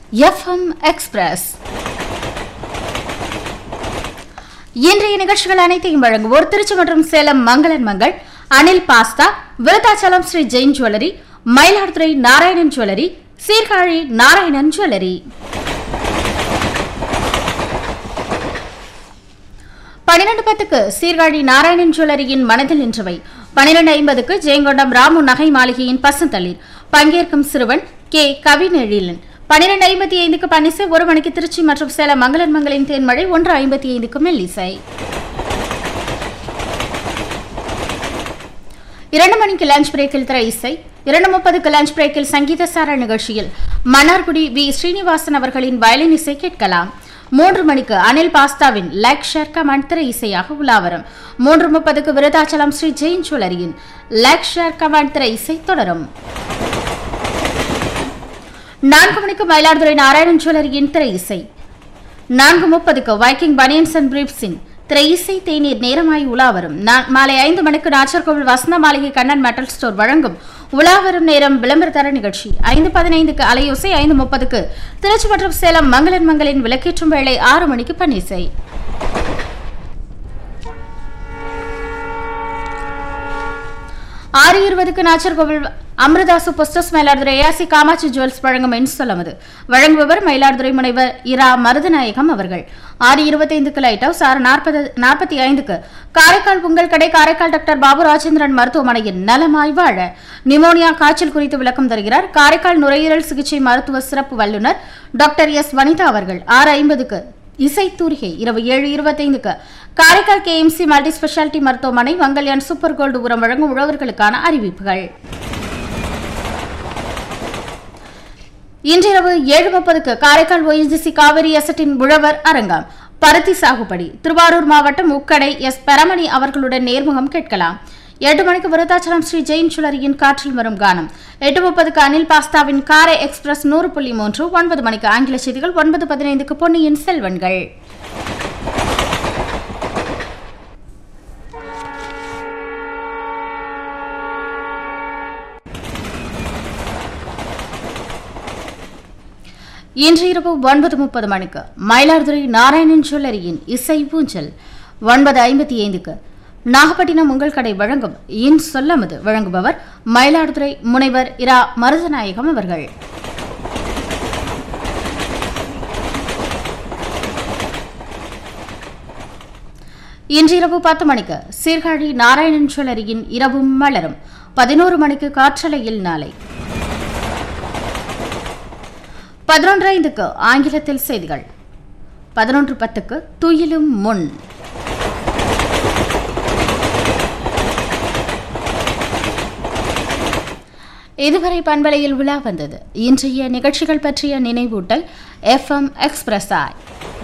FM express இன்றைய நிகழ்ச்சிகள் அனைத்தையும் வழங்குவோர் திருச்சி மற்றும் சேலம் மங்களன் Mangal Anil pasta Virudhachalam Sri Jain jewellery Mayiladuthurai Narayanan jewellery Sirkazhi Narayanan jewellery பன்னிரண்டு பத்துக்கு சீர்காழி நாராயணன் ஜுவல்லரியின் மனதில் நின்றவை பன்னிரண்டு ஐம்பதுக்கு ஜெயங்கொண்டம் ராமு நகை மாளிகையின் பசுந்தளிர் பங்கேற்கும் சிறுவன் கே கவினெழிலன் பன்னிரண்டு ஐம்பத்தி ஐந்துக்கு பன்னிசை ஒரு மணிக்கு திருச்சி மற்றும் சேலம் மங்களன் மங்களின் தேன்மழை ஒன்று ஐம்பத்தி ஐந்துக்கு மெல்லிசை இரண்டு மணிக்கு லஞ்ச் பிரேக்கில் திரை இசை இரண்டு முப்பதுக்கு லஞ்ச் பிரேக்கில் சங்கீத சார நிகழ்ச்சியில் மன்னார்குடி வி ஸ்ரீனிவாசன் அவர்களின் வயலின் இசை கேட்கலாம் மூன்று மணிக்கு அனில் பாஸ்தாவின் லைக் ஷேர் கமெண்ட் திரை இசையாக உலாவரும் மூன்று முப்பதுக்கு விருதாச்சலம் ஸ்ரீ ஜெயின் ஜுவல்லரியின் லைக் ஷேர் கமெண்ட் திரை இசை தொடரும் நான்கு மணிக்கு மயிலாடுதுறை நாராயணன் ஜுவல்லரியின் திரை இசை நான்கு முப்பதுக்கு வைக்கிங் பனியன்ஸ் அண்ட் பிரீப்ஸின் திரை இசை தேநீர் நேரமாய் உலாவரும் நா- மாலை ஐந்து மணிக்கு நாச்சர்கோவில் வசந்த மாளிகை கண்ணன் மெட்டல் ஸ்டோர் வழங்கும் உலாவரும் நேரம் விளம்பர தர நிகழ்ச்சி ஐந்து பதினைந்துக்கு அலையோசை ஐந்து முப்பதுக்கு திருச்சி மற்றும் சேலம் மங்களன் மங்களின் விளக்கேற்றும் வேளை ஆறு மணிக்கு பன்னிசை ஆறு இருபதுக்கு Nachiarkovil Amirtha super stores Mayiladuthurai A C Kamatchi jewels வழங்கும் என் சொல்லமது வழங்குபவர் மயிலாடுதுறை முனைவர் இரா மருதநாயகம் அவர்கள் ஆறு இருபத்தைந்துக்கு லைட் ஹவுஸ் ஆறு நாற்பது நாற்பத்தி ஐந்துக்கு காரைக்கால் உங்கள் கடை காரைக்கால் டாக்டர் பாபு ராஜேந்திரன் மருத்துவமனையின் நலமாய் வாழ நிமோனியா காய்ச்சல் குறித்து விளக்கம் தருகிறார் காரைக்கால் நுரையீரல் சிகிச்சை மருத்துவ சிறப்பு வல்லுநர் டாக்டர் எஸ் வனிதா அவர்கள் ஆறு ஐம்பதுக்கு இசை தூரிகை இரவு ஏழு இருபத்தைந்துக்கு காரைக்கால் கேஎம்சி மல்டி ஸ்பெஷாலிட்டி மருத்துவமனை மங்கல்யான் சூப்பர் கோல்டு உரம் வழங்கும் உழவர்களுக்கான அறிவிப்புகள் இன்றிரவு ஏழு முப்பதுக்கு காரைக்கால் ஒய்ஜிசி காவிரி எசட்டின் உழவர் அரங்கம் பருத்தி சாகுபடி திருவாரூர் மாவட்டம் உக்கடை எஸ் பெரமணி அவர்களுடன் நேர்முகம் கேட்கலாம் எட்டு மணிக்கு விருத்தாச்சலம் ஸ்ரீ ஜெயின் சுழரியின் காற்றில் வரும் கானம் எட்டு முப்பதுக்கு அனில் பாஸ்தாவின் காரை எக்ஸ்பிரஸ் நூறு புள்ளி மூன்று ஒன்பது மணிக்கு ஆங்கில செய்திகள் ஒன்பது பதினைந்துக்கு பொன்னியின் செல்வன்கள் இன்று இரவு ஒன்பது முப்பது மணிக்கு மயிலாடுதுறை நாராயணன் ஜுவல்லரியின் இசை ஊஞ்சல் ஒன்பது ஐம்பத்தி ஐந்துக்கு நாகப்பட்டினம் உங்கள் கடை வழங்கும் இன் சொல்லமது வழங்குபவர் மயிலாடுதுறை முனைவர் இரா மருதநாயகம் அவர்கள் இன்றிரவு பத்து மணிக்கு சீர்காழி நாராயணன் ஜுவல்லரியின் இரவும் மலரும் பதினோரு மணிக்கு காற்றலையில் நாளை பதினொன்று ஐந்துக்கு ஆங்கிலத்தில் செய்திகள் பதினொன்று பத்துக்கு துயிலும் முன் இதுவரை பண்பலையில் உலா வந்தது இன்றைய நிகழ்ச்சிகள் பற்றிய நினைவூட்டல் எஃப்எம் எக்ஸ்பிரஸாய்